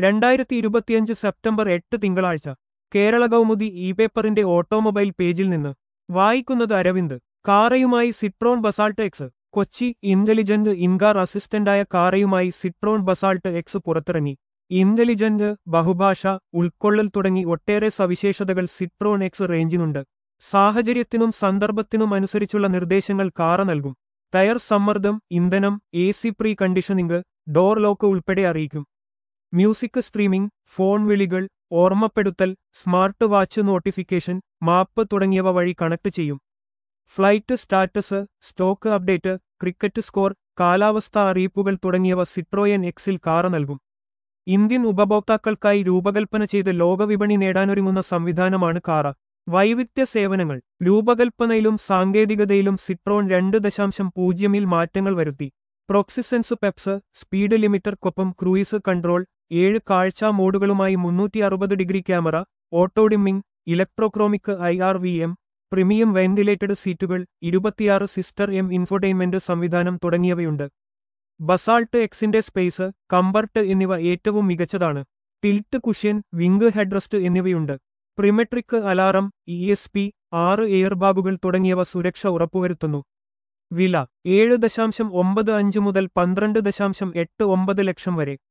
രണ്ടായിരത്തി ഇരുപത്തിയഞ്ച് സെപ്റ്റംബർ എട്ട് തിങ്കളാഴ്ച കേരള കൗമുദി ഇ പേപ്പറിന്റെ ഓട്ടോമൊബൈൽ പേജിൽ നിന്ന് വായിക്കുന്നത് അരവിന്ദ് കാറയുമായി Citroen Basalt X Kochi intelligent in car അസിസ്റ്റന്റായ കാറയുമായി സിട്രോൺ ബസാൾട്ട് എക്സ് പുറത്തിറങ്ങി ഇന്റലിജന്റ് ബഹുഭാഷ ഉൾക്കൊള്ളൽ തുടങ്ങി ഒട്ടേറെ സവിശേഷതകൾ സിട്രോൺ എക്സ് റേഞ്ചിനുണ്ട് സാഹചര്യത്തിനും സന്ദർഭത്തിനും അനുസരിച്ചുള്ള നിർദ്ദേശങ്ങൾ കാറ നൽകും ടയർ സമ്മർദ്ദം ഇന്ധനം A C pre conditioning door lock ഉൾപ്പെടെ അറിയിക്കും മ്യൂസിക് സ്ട്രീമിംഗ് ഫോൺ വിളികൾ ഓർമ്മപ്പെടുത്തൽ സ്മാർട്ട് വാച്ച് നോട്ടിഫിക്കേഷൻ മാപ്പ് തുടങ്ങിയവ വഴി കണക്ട് ചെയ്യും flight status stock update cricket score കാലാവസ്ഥാ അറിയിപ്പുകൾ തുടങ്ങിയവ സിട്രോയൻ എക്സിൽ കാറ നൽകും ഇന്ത്യൻ ഉപഭോക്താക്കൾക്കായി രൂപകൽപ്പന ചെയ്ത് ലോകവിപണി നേടാനൊരുങ്ങുന്ന സംവിധാനമാണ് കാറ വൈവിധ്യ സേവനങ്ങൾ രൂപകൽപ്പനയിലും സാങ്കേതികതയിലും സിട്രോൺ രണ്ട് ദശാംശം പൂജ്യമിൽ മാറ്റങ്ങൾ വരുത്തി പ്രോക്സിസെൻസ് പെപ്സ് സ്പീഡ് ലിമിറ്റർക്കൊപ്പം ക്രൂയിസ് കൺട്രോൾ ഏഴ് കാഴ്ചാ മോഡുകളുമായി മുന്നൂറ്റി അറുപത് degree camera auto dimming electrochromic I R V M premium ventilated സീറ്റുകൾ ഇരുപത്തിയാറ് സിസ്റ്റർ എം ഇൻഫോർടൈൻമെന്റ് സംവിധാനം തുടങ്ങിയവയുണ്ട് ബസാൾട്ട് എക്സിന്റെ സ്പേസ് കംബർട്ട് എന്നിവ ഏറ്റവും മികച്ചതാണ് ടിൽറ്റ് കുഷ്യൻ വിംഗ് ഹെഡ്റസ്റ്റ് എന്നിവയുണ്ട് perimetric alarm E S P ആറ് എയർബാഗുകൾ തുടങ്ങിയവ സുരക്ഷ ഉറപ്പുവരുത്തുന്നു വില ഏഴ് ദശാംശം ഒമ്പത് അഞ്ച് മുതൽ പന്ത്രണ്ട് ദശാംശം എട്ട് ഒമ്പത് ലക്ഷം വരെ